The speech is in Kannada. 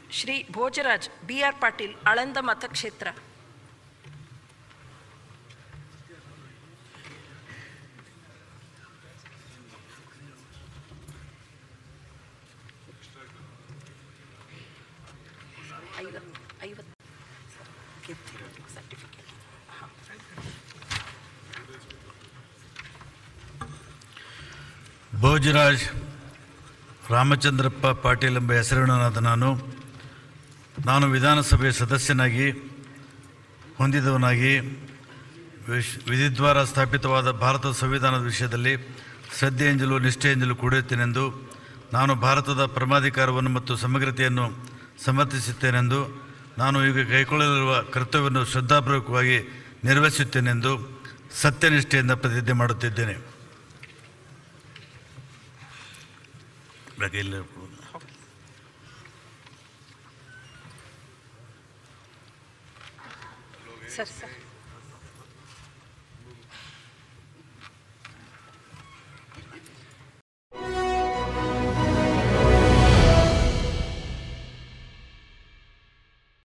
ಶ್ರೀ ಭೋಜರಾಜ್ ಬಿ ಆರ್ ಪಾಟೀಲ್ ಆಳಂದ ಮತಕ್ಷೇತ್ರ ಐವತ್ತು ಐವತ್ತು ಗೆದ್ದಿರೋದು ಸರ್ಟಿಫಿಕೇಟ್ ಹಾಂ ಭೋಜರಾಜ್ ರಾಮಚಂದ್ರಪ್ಪ ಪಾಟೀಲ್ ಎಂಬ ಹೆಸರಿನನಾದ ನಾನು ನಾನು ವಿಧಾನಸಭೆಯ ಸದಸ್ಯನಾಗಿ ಹೊಂದಿದವನಾಗಿ ವಿಶ್ ವಿಧಿದ್ವಾರ ಸ್ಥಾಪಿತವಾದ ಭಾರತದ ಸಂವಿಧಾನದ ವಿಷಯದಲ್ಲಿ ಶ್ರದ್ಧೆಯಿಂದಲೂ ನಿಷ್ಠೆಯಿಂದಲೂ ಕೂಡಿರುತ್ತೇನೆಂದು ನಾನು ಭಾರತದ ಪರಮಾಧಿಕಾರವನ್ನು ಮತ್ತು ಸಮಗ್ರತೆಯನ್ನು ಸಮರ್ಥಿಸುತ್ತೇನೆಂದು ನಾನು ಈಗ ಕೈಗೊಳ್ಳಲಿರುವ ಕರ್ತವ್ಯವನ್ನು ಶ್ರದ್ಧಾಪೂರ್ವಕವಾಗಿ ನಿರ್ವಹಿಸುತ್ತೇನೆಂದು ಸತ್ಯನಿಷ್ಠೆಯಿಂದ ಪ್ರತಿಜ್ಞೆ ಮಾಡುತ್ತಿದ್ದೇನೆ ಬೆಳಗ್ಗೆ ಇಲ್ಲೇ ಇರ್ಬೋದು. Sir sir